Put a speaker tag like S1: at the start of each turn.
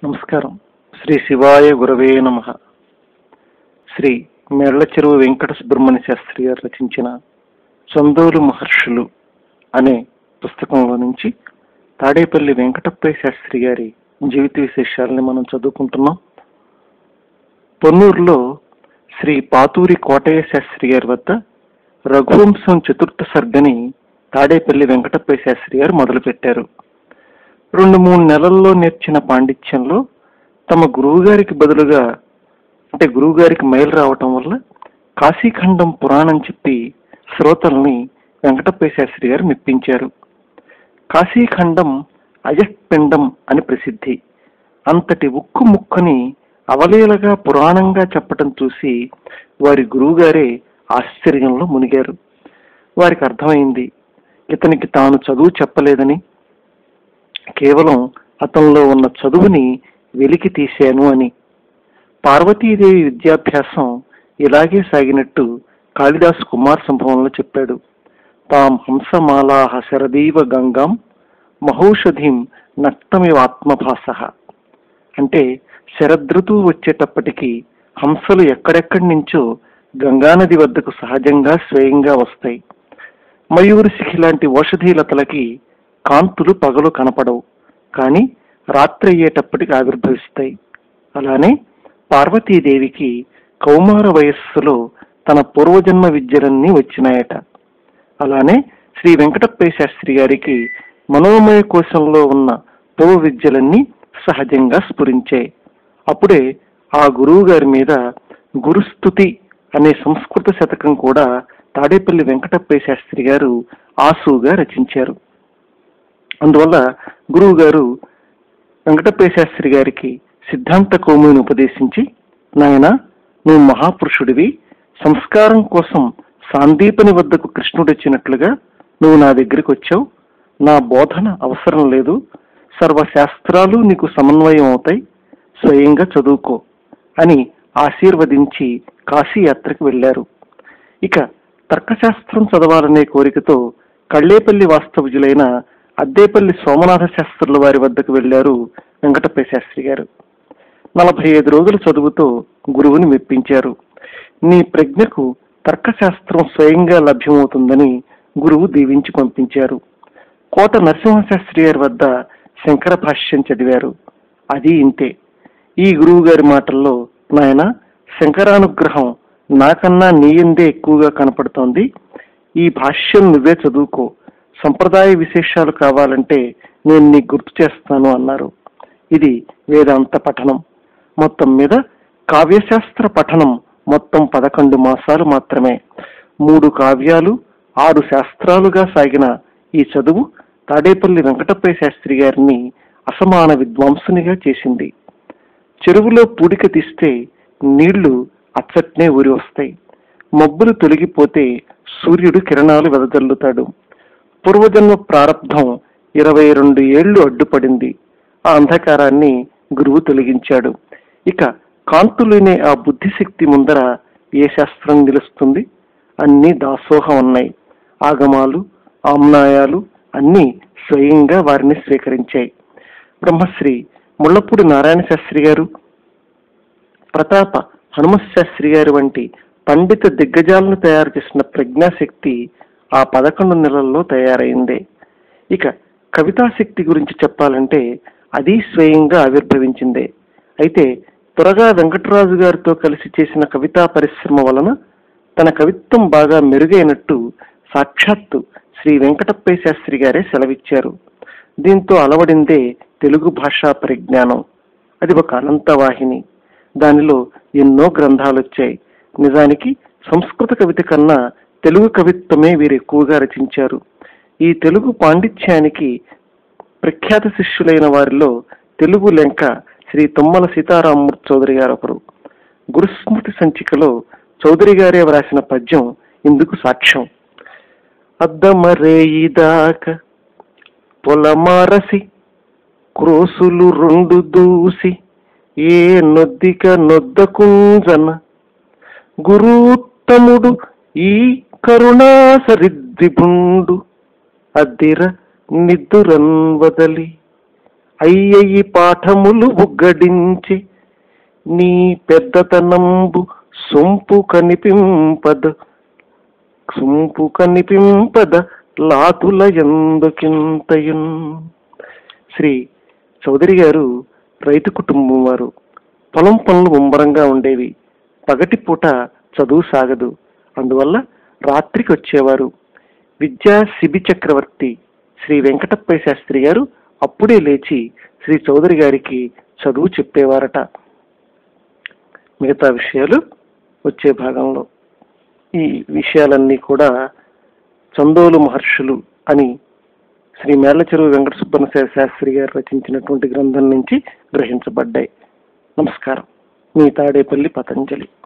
S1: నమస్కారం శ్రీ శివాయ గురవే నమ శ్రీ మేళ్ల చెరువు వెంకట సుబ్రహ్మణ్య శాస్త్రి గారు రచించిన చందోలు మహర్షులు అనే పుస్తకంలో నుంచి తాడేపల్లి వెంకటప్పయ్య శాస్త్రి గారి జీవిత విశేషాలని మనం చదువుకుంటున్నాం పొన్నూరులో శ్రీ పాతూరి కోటయ్య శాస్త్రి గారి వద్ద రఘువంశం చతుర్థ సర్గని తాడేపల్లి వెంకటప్పయ్య శాస్త్రి గారు మొదలుపెట్టారు రెండు మూడు నెలల్లో నేర్చిన పాండిత్యంలో తమ గురువుగారికి బదులుగా అంటే గురువుగారికి మైలు రావటం వల్ల కాశీఖండం పురాణం చెప్పి శ్రోతల్ని వెంకటప్పయ్య శాస్త్రి గారు మెప్పించారు కాశీఖండం అజఃపిండం అని ప్రసిద్ధి అంతటి ఉక్కు ముక్కని అవలీలగా పురాణంగా చెప్పటం చూసి వారి గురువుగారే ఆశ్చర్యంలో మునిగారు వారికి అర్థమైంది ఇతనికి తాను చదువు చెప్పలేదని కేవలం అతనిలో ఉన్న చదువుని వెలికి తీశాను అని పార్వతీదేవి విద్యాభ్యాసం ఇలాగే సాగినట్టు కాళిదాసు కుమార్ సంభవంలో చెప్పాడు తాం హంసమాలాహ శరదీవ గంగాం మహౌషధీం నక్తమివాత్మభాస అంటే శరదృతువు వచ్చేటప్పటికి హంసలు ఎక్కడెక్కడి నుంచో గంగానది వద్దకు సహజంగా స్వయంగా వస్తాయి మయూరి శిఖి లాంటి ఓషధీలతలకి కాంతులు పగలు కనపడవు కానీ రాత్రి అయ్యేటప్పటికి ఆవిర్భవిస్తాయి అలానే పార్వతీదేవికి కౌమార వయస్సులో తన పూర్వజన్మ విద్యలన్నీ వచ్చినాయట అలానే శ్రీ వెంకటప్పయ్య శాస్త్రి గారికి మనోమయ కోశంలో ఉన్న పూర్వ విద్యలన్నీ సహజంగా స్ఫురించాయి అప్పుడే ఆ గురువు గారి మీద గురుస్థుతి అనే సంస్కృత శతకం కూడా తాడేపల్లి వెంకటప్పయ్య శాస్త్రి గారు ఆసుగా రచించారు అందువల్ల గురువు గారు వెంకటప్పయ్య శాస్త్రి గారికి సిద్ధాంత కోముని ఉపదేశించి నాయన నువ్వు మహాపురుషుడివి సంస్కారం కోసం సాందీపని వద్దకు కృష్ణుడు వచ్చినట్లుగా నువ్వు నా దగ్గరికి వచ్చావు నా బోధన అవసరం లేదు సర్వశాస్త్రాలు నీకు సమన్వయం అవుతాయి స్వయంగా చదువుకో అని ఆశీర్వదించి కాశీయాత్రకు వెళ్లారు ఇక తర్కశాస్త్రం చదవాలనే కోరికతో కళ్ళేపల్లి వాస్తవుజులైన అద్దేపల్లి సోమనాథ శాస్త్రుల వారి వద్దకు వెళ్లారు వెంకటప్పయ్య శాస్త్రి గారు నలభై ఐదు రోజుల చదువుతో గురువుని మెప్పించారు నీ ప్రజ్ఞకు తర్కశాస్త్రం స్వయంగా లభ్యమవుతుందని గురువు దీవించి పంపించారు కోట నరసింహశాస్త్రి గారి వద్ద శంకర భాష్యం చదివారు అది ఇంతే ఈ గురువు గారి మాటల్లో నాయన శంకరానుగ్రహం నాకన్నా నీయందే ఎక్కువగా కనపడుతోంది ఈ భాష్యం నువ్వే చదువుకో సంప్రదాయ విశేషాలు కావాలంటే నేను నీకు గుర్తు చేస్తాను అన్నారు ఇది వేదాంత పఠనం మొత్తం మీద కావ్యశాస్త్ర పఠనం మొత్తం పదకొండు మాసాలు మాత్రమే మూడు కావ్యాలు ఆరు శాస్త్రాలుగా సాగిన ఈ చదువు తాడేపల్లి వెంకటప్పయ్య శాస్త్రి గారిని అసమాన విద్వాంసునిగా చేసింది చెరువులో పూడిక తీస్తే నీళ్లు అచ్చట్నే ఊరి వస్తాయి మబ్బులు తొలగిపోతే సూర్యుడు కిరణాలు వెదజల్లుతాడు పూర్వజన్మ ప్రారంధం ఇరవై రెండు ఏళ్లు అడ్డుపడింది ఆ అంధకారాన్ని గురువు తొలగించాడు ఇక కాంతులేనే ఆ బుద్ధిశక్తి ముందర ఏ శాస్త్రం నిలుస్తుంది అన్ని దాసోహం ఉన్నాయి ఆగమాలు ఆమ్నాయాలు అన్నీ స్వయంగా వారిని స్వీకరించాయి బ్రహ్మశ్రీ ముళ్ళపూడి నారాయణ శాస్త్రి గారు ప్రతాప హనుమత్ శాస్త్రి గారి వంటి పండిత దిగ్గజాలను తయారు చేసిన ప్రజ్ఞాశక్తి ఆ పదకొండు నెలల్లో తయారైందే ఇక కవితాశక్తి గురించి చెప్పాలంటే అది స్వయంగా ఆవిర్భవించిందే అయితే త్వరగా వెంకటరాజు గారితో కలిసి చేసిన కవితా పరిశ్రమ వలన తన కవిత్వం బాగా మెరుగైనట్టు సాక్షాత్తు శ్రీ వెంకటప్పయ్య శాస్త్రి గారే సెలవిచ్చారు దీంతో అలవడిందే తెలుగు భాషా పరిజ్ఞానం అది ఒక అనంతవాహిని దానిలో ఎన్నో గ్రంథాలు వచ్చాయి నిజానికి సంస్కృత కవిత కన్నా తెలుగు కవిత్వమే వీరు ఎక్కువగా రచించారు ఈ తెలుగు పాండిత్యానికి ప్రఖ్యాత శిష్యులైన వారిలో తెలుగు లెంక శ్రీ తుమ్మల సీతారామూర్తి చౌదరి గారు ఒకరు గురుస్మృతి సంచికలో చౌదరి గారే వ్రాసిన పద్యం ఇందుకు సాక్ష్యం అద్దమరేయిదాక పొలమారసి క్రోసులు రెండు దూసి ఏ నొద్దిక నొద్దకుంజన గురుత్తముడు ఈ కరుణాసరిద్దిబుండు అద్దిర నిద్దురన్ వదలి అయ్యయి పాఠములు ఉగ్గడించి నీ పెద్దతనంబు సొంపు కనిపింపద సొంపు కనిపింపద లాతుల ఎందుకింతయున్ శ్రీ చౌదరి గారు రైతు కుటుంబం వారు పొలం పనులు ముమ్మరంగా ఉండేవి పగటి పూట చదువు సాగదు అందువల్ల రాత్రికి వచ్చేవారు విద్యా శిబి చక్రవర్తి శ్రీ వెంకటప్పయ్య శాస్త్రి గారు అప్పుడే లేచి శ్రీ చౌదరి గారికి చదువు చెప్పేవారట మిగతా విషయాలు వచ్చే భాగంలో ఈ విషయాలన్నీ కూడా చందోలు మహర్షులు అని శ్రీ మేళ్లచెరువు వెంకట సుబ్బన్న శాస్త్రి గారు రచించినటువంటి గ్రంథం నుంచి గ్రహించబడ్డాయి నమస్కారం మీ తాడేపల్లి పతంజలి